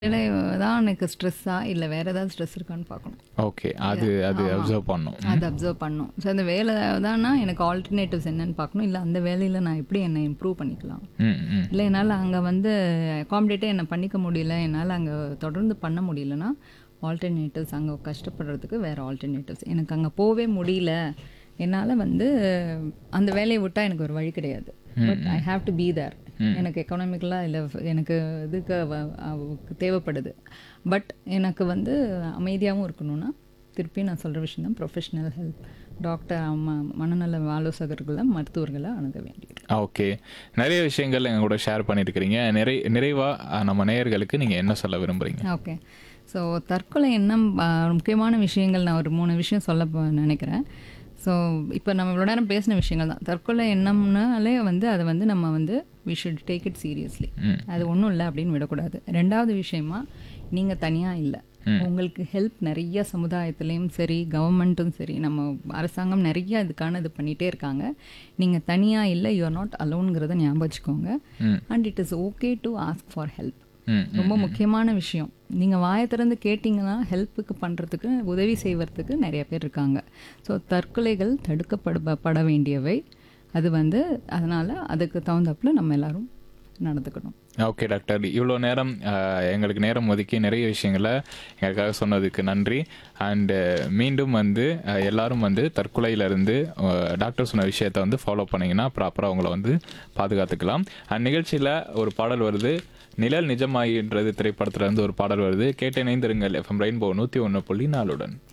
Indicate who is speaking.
Speaker 1: வேலை தான் எனக்கு ஸ்ட்ரெஸ்ஸா இல்லை வேற ஏதாவது ஸ்ட்ரெஸ் இருக்கான்னு பார்க்கணும்
Speaker 2: ஓகே அது அது
Speaker 1: ஆமா.
Speaker 2: அப்சர்வ் பண்ணும்
Speaker 1: அதை அப்சர்வ் பண்ணும் ஸோ அந்த வேலை தானா எனக்கு ஆல்டர்னேட்டிவ்ஸ் என்னன்னு பார்க்கணும் இல்லை அந்த வேலையில் நான் எப்படி என்னை இம்ப்ரூவ் பண்ணிக்கலாம்
Speaker 2: ம் ம்
Speaker 1: இல்லை என்னால் அங்கே வந்து அகாமடேட்டே என்னை பண்ணிக்க முடியல என்னால் அங்கே தொடர்ந்து பண்ண முடியலன்னா ஆல்டர்னேட்டிவ்ஸ் அங்கே கஷ்டப்படுறதுக்கு வேறு ஆல்டர்னேட்டிவ்ஸ் எனக்கு அங்கே போகவே முடியல என்னால் வந்து அந்த வேலையை விட்டால் எனக்கு ஒரு வழி கிடையாது but I have to be there எனக்கு எக்கனாமிக்கலாக இல்லை எனக்கு இதுக்கு வ- அவ- தேவைப்படுது பட் எனக்கு வந்து அமைதியாகவும் இருக்கணும்னா திருப்பி நான் சொல்கிற விஷயம் தான் ப்ரொஃபஷனல் ஹெல்ப் டாக்டர் ம மனநல ஆலோசகர்களை மருத்துவர்களை அணுக வேண்டியது
Speaker 2: ஓகே நிறைய விஷயங்கள் எங்க கூட ஷேர் பண்ணியிருக்கிறீங்க நிறை நிறைவாக நம்ம நேயர்களுக்கு நீங்கள் என்ன சொல்ல விரும்புறீங்க
Speaker 1: ஓகே ஸோ தற்கொலை எண்ணம் ஆ, முக்கியமான விஷயங்கள் நான் ஒரு மூணு விஷயம் சொல்ல போ- நினைக்கிறேன் ஸோ இப்போ நம்ம இவ்வளோ நேரம் பேசின விஷயங்கள் தான் தற்கொலை எண்ணம்னாலே வந்து அதை வந்து நம்ம வந்து we should take it seriously
Speaker 2: hmm.
Speaker 1: அது ஒன்றும் இல்லை அப்படின்னு விடக்கூடாது ரெண்டாவது விஷயமா நீங்கள் தனியாக இல்லை உங்களுக்கு ஹெல்ப் நிறைய சமுதாயத்துலேயும் சரி கவர்மெண்ட்டும் சரி நம்ம அரசாங்கம் நிறைய இதுக்கான இது பண்ணிகிட்டே இருக்காங்க நீங்கள் தனியாக இல்லை யூஆர் நாட் அலோனுங்கிறத ஞாபகம் வச்சுக்கோங்க
Speaker 2: hmm
Speaker 1: and it is okay to ask for help
Speaker 2: hmm
Speaker 1: ரொம்ப முக்கியமான விஷயம் நீங்கள் வாயை திறந்து கேட்டிங்கன்னா ஹெல்ப்புக்கு பண்ணுறதுக்கு உதவி செய்வதற்கு நிறைய பேர் இருக்காங்க ஸோ தற்கொலைகள் தடுக்கப்பட பட வேண்டியவை அது வந்து அதனால் அதுக்கு தகுந்தாப்புல நம்ம எல்லாரும் நடந்துக்கணும்
Speaker 2: ஓகே டாக்டர் இவ்வளோ நேரம் அஹ், எங்களுக்கு நேரம் ஒதுக்கி நிறைய விஷயங்களை எங்களுக்காக சொன்னதுக்கு நன்றி அண்டு மீண்டும் வந்து அஹ், எல்லாரும் வந்து தற்கொலையிலேருந்து டாக்டர் சொன்ன விஷயத்தை வந்து ஃபாலோ பண்ணிங்கன்னா ப்ராப்பராக அவங்கள வந்து பாதுகாத்துக்கலாம் அண்ட் நிகழ்ச்சியில் ஒரு பாடல் வருது நிழல் நிஜமாகின்றது திரைப்படத்துல இருந்து ஒரு பாடல் வருது கேட்டு இணைந்திருங்கள் எஃப்எம் ரெயின்போ நூற்றி ஒன்று புள்ளி நாலுடன்